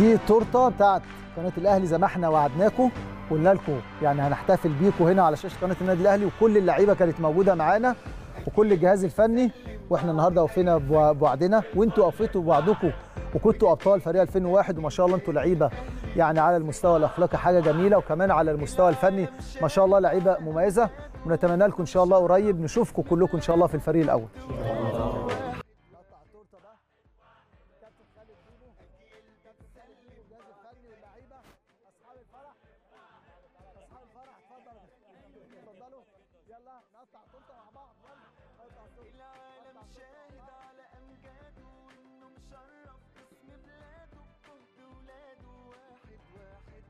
دي التورته بتاعت قناه الاهلي زي ما احنا وعدناكم قلنا لكم يعني هنحتفل بيكم هنا على شاشه قناه النادي الاهلي وكل اللعيبه كانت موجوده معانا وكل الجهاز الفني واحنا النهارده وفينا بوع- بوعدنا وانتوا وفيتوا بوعدكم وكنتوا ابطال فريق 2001 وما شاء الله انتوا لعيبه يعني على المستوى الاخلاقي حاجه جميله وكمان على المستوى الفني ما شاء الله لعيبه مميزه ونتمنى لكم ان شاء الله قريب نشوفكم كلكم ان شاء الله في الفريق الاول العالم شاهد على امجاده انه مشرف اسم بلاده بجهد ولاده واحد واحد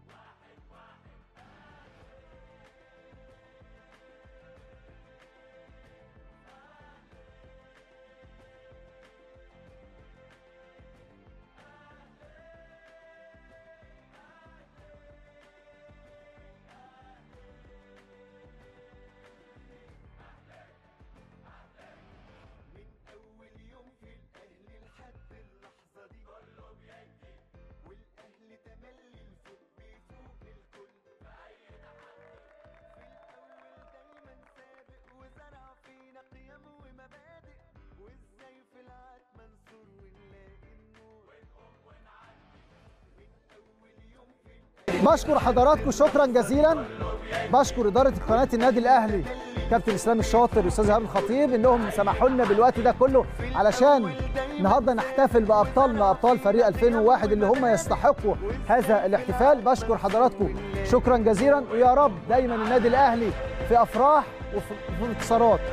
من اول يوم في الاهلي لحد اللحظه دي كله بيجي والاهلي تملي الفوق بيفوق الكل في الاول دايما سابق وزرع فينا قيم ومبادئ وازاي في العاد منصور ونلاقي النور ونقوم ونعدي من اول يوم في بشكر حضراتكم شكرا جزيلا بشكر اداره قناه النادي الاهلي كابتن اسلام الشاطر والاستاذ ايهاب الخطيب انهم سمحوا لنا بالوقت ده كله علشان النهارده نحتفل بابطالنا ابطال فريق 2001 اللي هم يستحقوا هذا الاحتفال بشكر حضراتكم شكرا جزيلا ويا رب دايما النادي الاهلي في افراح وفي وفي انتصارات